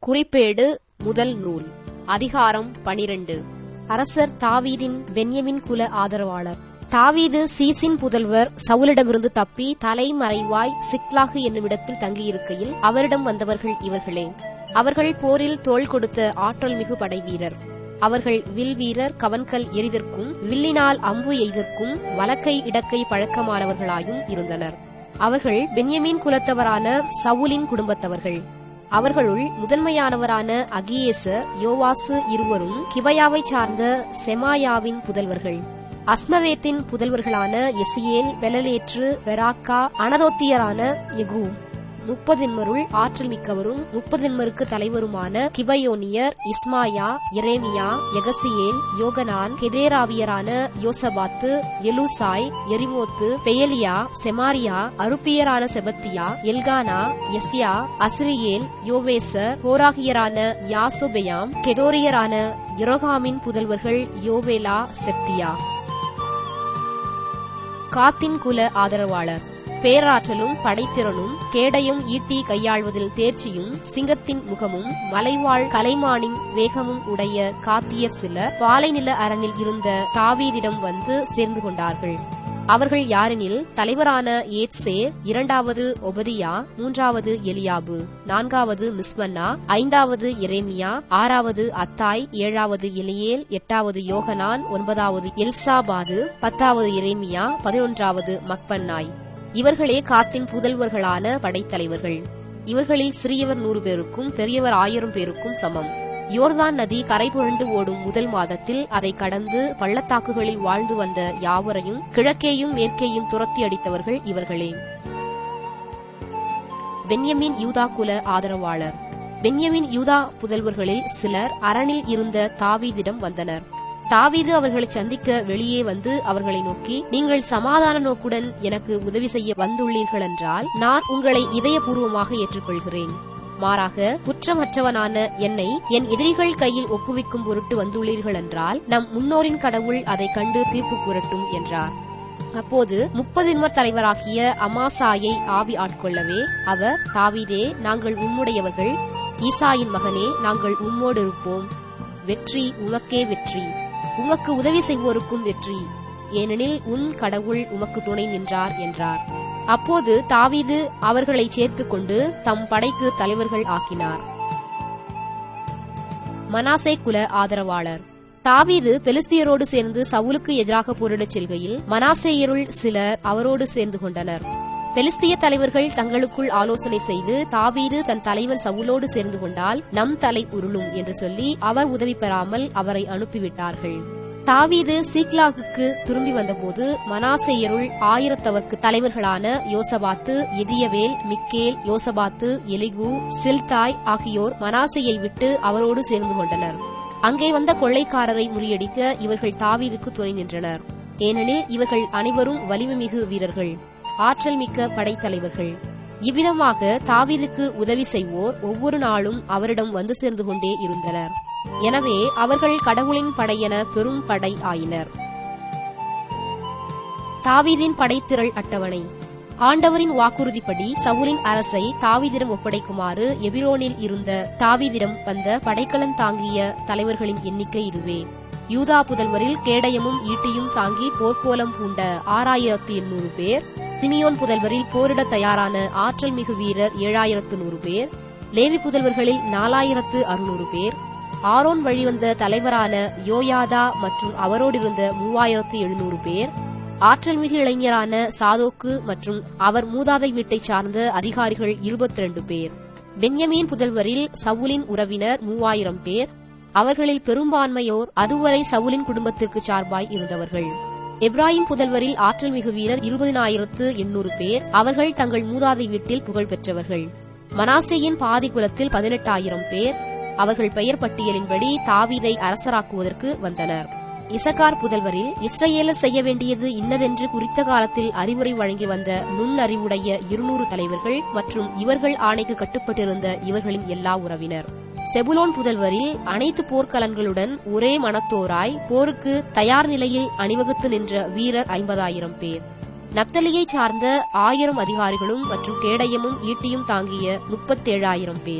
குறிப்பேடு முதல் நூல் அதிகாரம் பனிரெண்டு அரசர் தாவீதின் பென்யமின் குல ஆதரவாளர் தாவீது சீசின் புதல்வர் சவுலிடமிருந்து தப்பி தலைமறைவாய் சிக்லாகு என்னுமிடத்தில் தங்கியிருக்கையில் அவரிடம் வந்தவர்கள் இவர்களே அவர்கள் போரில் தோள் கொடுத்த ஆற்றல் மிகு படை வீரர் அவர்கள் வில் வீரர் கவன்கல் எரிதற்கும் வில்லினால் அம்பு எய்தற்கும் வலக்கை இடக்கை பழக்கமானவர்களாயும் இருந்தனர் அவர்கள் பென்யமீன் குலத்தவரான சவுலின் குடும்பத்தவர்கள் அவர்களுள் முதன்மையானவரான அகியேசர் யோவாசு இருவரும் கிபயாவை சார்ந்த செமாயாவின் புதல்வர்கள் அஸ்மவேத்தின் புதல்வர்களான எசியேல் பெலலேற்று பெராக்கா அனதோத்தியரான எகு முப்பதின்மருள் ஆற்றல் மிக்கவரும் முப்பதின்மருக்கு தலைவருமான கிபயோனியர் இஸ்மாயா எரேமியா எகசியேல் யோகனான் கெதேராவியரான யோசபாத்து எலுசாய் எரிமோத்து பெயலியா செமாரியா அருப்பியரான செபத்தியா எல்கானா எஸ்யா அசிரியேல் யோவேசர் போராகியரான யாசோபெயாம் கெதோரியரான யொரோகாமின் புதல்வர்கள் யோவேலா செப்தியா காத்தின் குல ஆதரவாளர் பேராற்றலும் படைத்திறனும் கேடயம் ஈட்டி கையாள்வதில் தேர்ச்சியும் சிங்கத்தின் முகமும் மலைவாழ் கலைமானின் வேகமும் உடைய காத்தியர் சிலர் பாலைநில அரணில் இருந்த தாவீதிடம் வந்து சேர்ந்து கொண்டார்கள் அவர்கள் யாரெனில் தலைவரான ஏத்சேர் இரண்டாவது ஒபதியா மூன்றாவது எலியாபு நான்காவது மிஸ்மன்னா ஐந்தாவது எரேமியா ஆறாவது அத்தாய் ஏழாவது எலியேல் எட்டாவது யோகனான் ஒன்பதாவது எல்சாபாது பத்தாவது எரேமியா பதினொன்றாவது மக்பன்னாய் இவர்களே காத்தின் புதல்வர்களான படைத்தலைவர்கள் இவர்களில் சிறியவர் நூறு பேருக்கும் பெரியவர் ஆயிரம் பேருக்கும் சமம் யோர்தான் நதி கரை புரண்டு ஓடும் முதல் மாதத்தில் அதை கடந்து பள்ளத்தாக்குகளில் வாழ்ந்து வந்த யாவரையும் கிழக்கேயும் மேற்கேயும் துரத்தி அடித்தவர்கள் இவர்களே பென்யமின் யூதா குல ஆதரவாளர் பென்யமின் யூதா புதல்வர்களில் சிலர் அரணில் இருந்த தாவீதிடம் வந்தனர் தாவீது அவர்களை சந்திக்க வெளியே வந்து அவர்களை நோக்கி நீங்கள் சமாதான நோக்குடன் எனக்கு உதவி செய்ய வந்துள்ளீர்கள் என்றால் நான் உங்களை இதயபூர்வமாக ஏற்றுக்கொள்கிறேன் மாறாக குற்றமற்றவனான என்னை என் எதிரிகள் கையில் ஒப்புவிக்கும் பொருட்டு வந்துள்ளீர்கள் என்றால் நம் முன்னோரின் கடவுள் அதை கண்டு தீர்ப்பு கூறட்டும் என்றார் அப்போது முப்பதின்மர் தலைவராகிய அமாசாயை ஆவி ஆட்கொள்ளவே அவர் தாவீதே நாங்கள் உம்முடையவர்கள் ஈசாயின் மகனே நாங்கள் உம்மோடு இருப்போம் வெற்றி உமக்கே வெற்றி உமக்கு உதவி செய்வோருக்கும் வெற்றி ஏனெனில் உன் கடவுள் உமக்கு துணை நின்றார் என்றார் அப்போது தாவீது அவர்களை சேர்த்துக் கொண்டு தம் படைக்கு தலைவர்கள் ஆக்கினார் மனாசே குல ஆதரவாளர் தாவீது பெலிஸ்தியரோடு சேர்ந்து சவுலுக்கு எதிராக போரிடச் செல்கையில் மனாசேயருள் சிலர் அவரோடு சேர்ந்து கொண்டனர் பெலிஸ்திய தலைவர்கள் தங்களுக்குள் ஆலோசனை செய்து தாவீது தன் தலைவன் சவுலோடு சேர்ந்து கொண்டால் நம் தலை உருளும் என்று சொல்லி அவர் உதவி பெறாமல் அவரை அனுப்பிவிட்டார்கள் தாவீது சீக்லாகுக்கு திரும்பி வந்தபோது மனாசேயருள் ஆயிரத்தவர்க்கு தலைவர்களான யோசபாத்து எதியவேல் மிக்கேல் யோசபாத்து எலிகு சில்தாய் ஆகியோர் மனாசையை விட்டு அவரோடு சேர்ந்து கொண்டனர் அங்கே வந்த கொள்ளைக்காரரை முறியடிக்க இவர்கள் தாவீதுக்கு துணை நின்றனர் ஏனெனில் இவர்கள் அனைவரும் வலிமைமிகு வீரர்கள் ஆற்றல் மிக்க படைத்தலைவர்கள் இவ்விதமாக தாவீதுக்கு உதவி செய்வோர் ஒவ்வொரு நாளும் அவரிடம் வந்து சேர்ந்து கொண்டே இருந்தனர் எனவே அவர்கள் கடவுளின் படையென பெரும் படை ஆயினர் தாவீதின் படைத்திரள் அட்டவணை ஆண்டவரின் வாக்குறுதிப்படி சவுலின் அரசை தாவீதிடம் ஒப்படைக்குமாறு எபிரோனில் இருந்த தாவீதிடம் வந்த படைக்கலன் தாங்கிய தலைவர்களின் எண்ணிக்கை இதுவே யூதா புதல்வரில் கேடயமும் ஈட்டியும் தாங்கி போர்க்கோலம் பூண்ட ஆறாயிரத்து எண்ணூறு பேர் சிமியோன் புதல்வரில் போரிட தயாரான ஆற்றல் மிகு வீரர் ஏழாயிரத்து நூறு பேர் லேவி புதல்வர்களில் நாலாயிரத்து அறுநூறு பேர் ஆரோன் வழிவந்த தலைவரான யோயாதா மற்றும் அவரோடிருந்த மூவாயிரத்து எழுநூறு பேர் ஆற்றல் மிகு இளைஞரான சாதோக்கு மற்றும் அவர் மூதாதை வீட்டை சார்ந்த அதிகாரிகள் இருபத்தி ரெண்டு பேர் பென்யமீன் புதல்வரில் சவுலின் உறவினர் மூவாயிரம் பேர் அவர்களில் பெரும்பான்மையோர் அதுவரை சவுலின் குடும்பத்திற்கு சார்பாய் இருந்தவர்கள் எப்ராஹிம் புதல்வரில் ஆற்றல் மிகு வீரர் இருபதினாயிரத்து எண்ணூறு பேர் அவர்கள் தங்கள் மூதாதை வீட்டில் புகழ் பெற்றவர்கள் மனாசேயின் பாதி குலத்தில் பதினெட்டாயிரம் பேர் அவர்கள் பெயர் பட்டியலின்படி தாவீதை அரசராக்குவதற்கு வந்தனர் இசகார் புதல்வரில் இஸ்ரேலர் செய்ய வேண்டியது இன்னதென்று குறித்த காலத்தில் அறிவுரை வழங்கி வந்த நுண்ணறிவுடைய இருநூறு தலைவர்கள் மற்றும் இவர்கள் ஆணைக்கு கட்டுப்பட்டிருந்த இவர்களின் எல்லா உறவினர் செபுலோன் புதல்வரில் அனைத்து போர்க்கலன்களுடன் ஒரே மனத்தோராய் போருக்கு தயார் நிலையில் அணிவகுத்து நின்ற வீரர் ஐம்பதாயிரம் பேர் நப்தலியை சார்ந்த ஆயிரம் அதிகாரிகளும் மற்றும் கேடயமும் ஈட்டியும் தாங்கிய முப்பத்தேழாயிரம் பேர்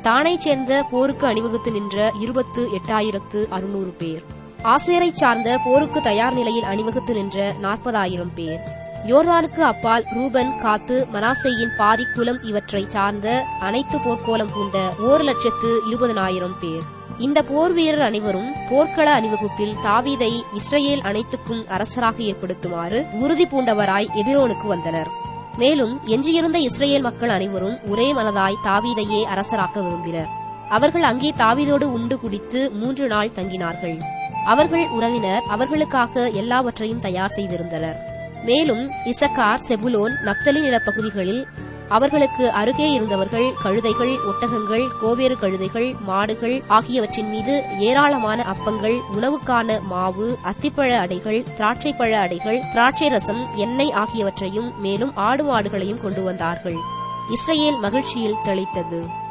தானைச் சேர்ந்த போருக்கு அணிவகுத்து நின்ற இருபத்து எட்டாயிரத்து அறுநூறு பேர் ஆசேரைச் சார்ந்த போருக்கு தயார் நிலையில் அணிவகுத்து நின்ற நாற்பதாயிரம் பேர் யோர்தானுக்கு அப்பால் ரூபன் காத்து மனாசேயின் பாதி குலம் இவற்றை சார்ந்த அனைத்து போர்க்கோலம் பூண்ட ஓர் லட்சத்து இருபதனாயிரம் பேர் இந்த போர் வீரர் அனைவரும் போர்க்கள அணிவகுப்பில் தாவீதை இஸ்ரேல் அனைத்துக்கும் அரசராக ஏற்படுத்துமாறு உறுதி பூண்டவராய் எபிரோனுக்கு வந்தனர் மேலும் எஞ்சியிருந்த இஸ்ரேல் மக்கள் அனைவரும் ஒரே மனதாய் தாவீதையே அரசராக்க விரும்பினர் அவர்கள் அங்கே தாவீதோடு உண்டு குடித்து மூன்று நாள் தங்கினார்கள் அவர்கள் உறவினர் அவர்களுக்காக எல்லாவற்றையும் தயார் செய்திருந்தனர் மேலும் இசக்கார் செபுலோன் நப்தலி நிலப்பகுதிகளில் அவர்களுக்கு அருகே இருந்தவர்கள் கழுதைகள் ஒட்டகங்கள் கோவேறு கழுதைகள் மாடுகள் ஆகியவற்றின் மீது ஏராளமான அப்பங்கள் உணவுக்கான மாவு அத்திப்பழ அடைகள் திராட்சைப்பழ அடைகள் திராட்சை ரசம் எண்ணெய் ஆகியவற்றையும் மேலும் ஆடு மாடுகளையும் கொண்டு வந்தார்கள் இஸ்ரேல் மகிழ்ச்சியில் தெளித்தது